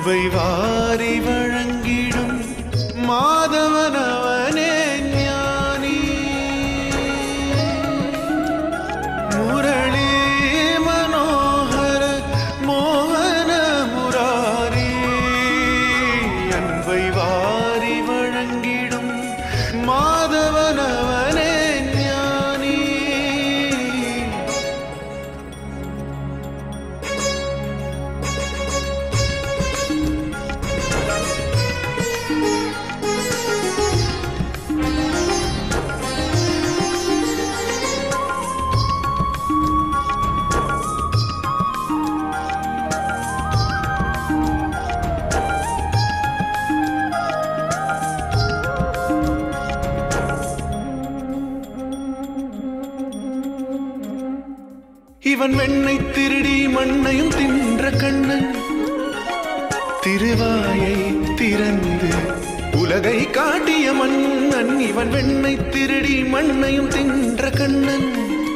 அன்பை வாரி வழங்கிடும் மாதவனவனே ஞானி முரளி மனோகர மோகன முராரி அன்பை வாரி வழங்கிடும் மாதவனவனே ஞானி இவன் வெண்ணை திருடி மண்ணையும் தின்ற கண்ணன் திருவாயை திறந்து உலகை காட்டிய மன்னன் இவன் வெண்ணை திருடி மண்ணையும் தின்ற கண்ணன்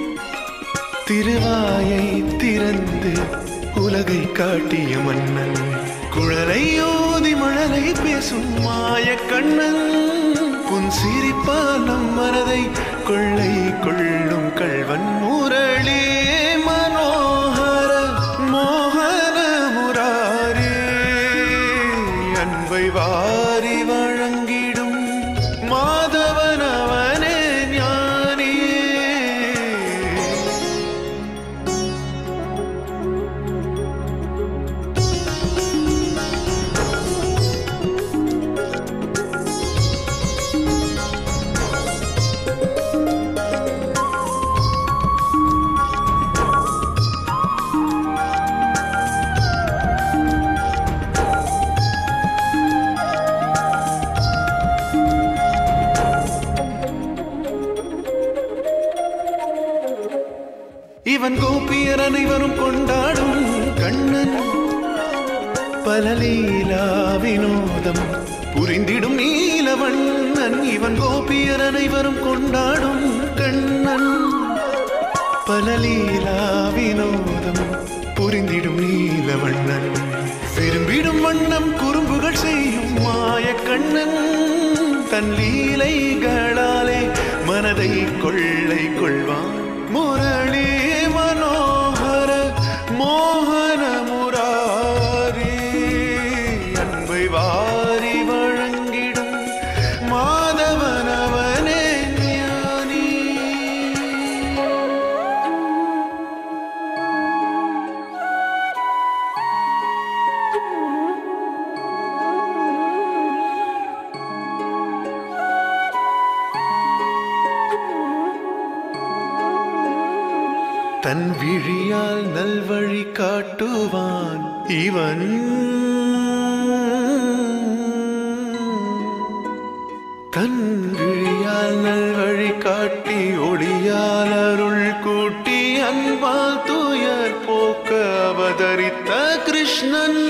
திருவாயை திறந்து உலகை காட்டிய மன்னன் குழலை ஓதி மழலை பேசும் மாய கண்ணன் உன் சிரிப்பால் நம் மனதை கொள்ளை கொள்ளும் கள்வன் முரளி மனோகர மோகன முராரே அன்பை வாரி வழங்கிடும் மாதவனவனே ஞானியே இவன் கோபியர் அனைவரும் கொண்டாடும் கண்ணன் பல லீலா வினோதம் புரிந்திடும் நீலவண்ணன் இவன் கோபியர் அனைவரும் கொண்டாடும் கண்ணன் பல லீலா வினோதம் புரிந்திடும் நீலவண்ணன் விரும்பிடும் வண்ணம் குறும்புகள் செய்யும் மாய கண்ணன் தன் லீலைகளாலே மனதை கொள்ளை கொள்வான் முரளி மனோகர மோகன முராரி அன்பை வாரி வழங்கிடும் மாதவனவனே ஞானி தன் விழியால் நல்வழி காட்டுவான் இவன் தன் விழியால் நல்வழி காட்டி ஒளியால் அருள் கூட்டி அன்பால் தூயர் போக்க அவதரித்த கிருஷ்ணன்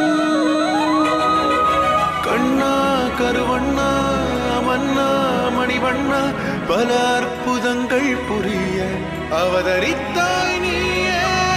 கண்ணா கருவண்ணா மன்னா மணிவண்ணா பல அற்புதங்கள் புரிய அவதரித்தாய் நீயே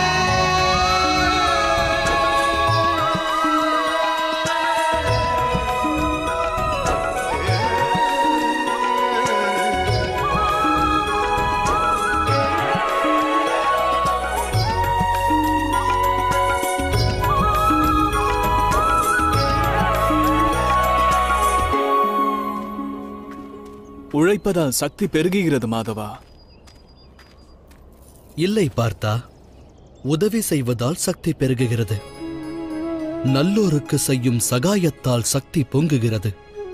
உழைப்பதால் சக்தி பெருகுகிறது மாதவா இல்லை பார்த்தா உதவி செய்வதால் சக்தி பெருகுகிறது நல்லோருக்கு செய்யும் சகாயத்தால் சக்தி பொங்குகிறது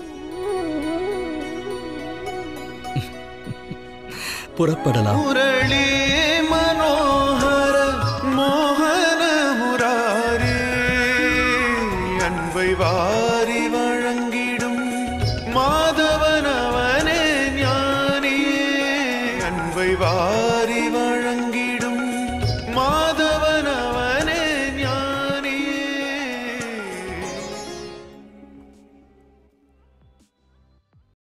புறப்படலாம் முரளி மனோகர மோகன முராரி அன்பை வாரி வழங்கிடும் மாதவனவனே ஞானியே அன்பை வாரி வழங்கிடும்